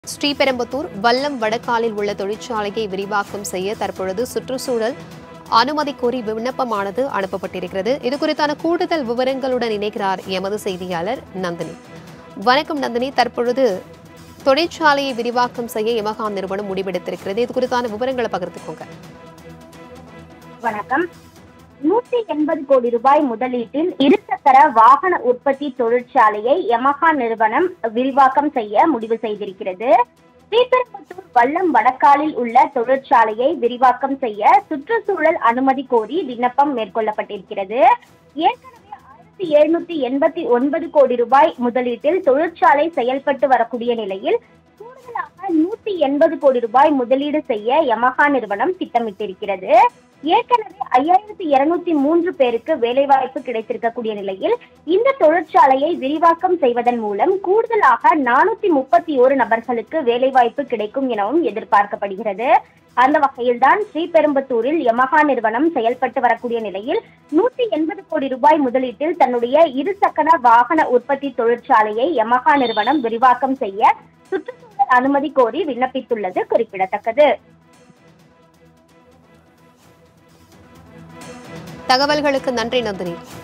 ஸ்ரீபெரும்புத்தூர் வல்லம் வடக்காலில் உள்ள தொழிற்சாலையை விரிவாக்கம் செய்ய தற்பொழுது சுற்றுச்சூழல் அனுமதி கோரி விண்ணப்பமானது அனுப்பப்பட்டிருக்கிறது இது குறித்தான கூடுதல் விவரங்களுடன் இணைக்கிறார் எமது செய்தியாளர் நந்தினி வணக்கம் நந்தினி தற்பொழுது தொழிற்சாலையை விரிவாக்கம் செய்ய எமகான் நிறுவனம் முடிவெடுத்திருக்கிறது இது குறித்தான விவரங்களை பகிர்ந்துக்கோங்க வணக்கம் நூத்தி எண்பது கோடி ரூபாய் முதலீட்டில் இருசக்கர வாகன உற்பத்தி தொழிற்சாலையை யமஹா நிறுவனம் விரிவாக்கம் செய்ய முடிவு செய்திருக்கிறது ஸ்ரீபெரும்புத்தூர் வல்லம் வடக்காலில் உள்ள தொழிற்சாலையை விரிவாக்கம் செய்ய சுற்றுச்சூழல் அனுமதி கோரி விண்ணப்பம் மேற்கொள்ளப்பட்டிருக்கிறது ஏற்கனவே ஆயிரத்தி எழுநூத்தி எண்பத்தி ஒன்பது கோடி ரூபாய் முதலீட்டில் தொழிற்சாலை செயல்பட்டு வரக்கூடிய நிலையில் கூடுதலாக நூத்தி எண்பது கோடி ரூபாய் முதலீடு செய்ய யமஹா நிறுவனம் திட்டமிட்டிருக்கிறது ஏற்கனவே ஐயாயிரத்தி இருநூத்தி மூன்று பேருக்கு வேலைவாய்ப்பு கிடைத்திருக்கக்கூடிய நிலையில் இந்த தொழிற்சாலையை விரிவாக்கம் செய்வதன் மூலம் கூடுதலாக நானூத்தி முப்பத்தி ஒரு நபர்களுக்கு வேலைவாய்ப்பு கிடைக்கும் எனவும் எதிர்பார்க்கப்படுகிறது அந்த வகையில்தான் ஸ்ரீபெரும்புத்தூரில் யமஹா நிறுவனம் செயல்பட்டு வரக்கூடிய நிலையில் நூத்தி எண்பது கோடி ரூபாய் முதலீட்டில் தன்னுடைய இருசக்கர வாகன உற்பத்தி தொழிற்சாலையை யமஹா நிறுவனம் விரிவாக்கம் செய்ய சுற்றுச்சூழல் அனுமதி கோரி விண்ணப்பித்துள்ளது குறிப்பிடத்தக்கது தகவல்களுக்கு நன்றி நந்தினி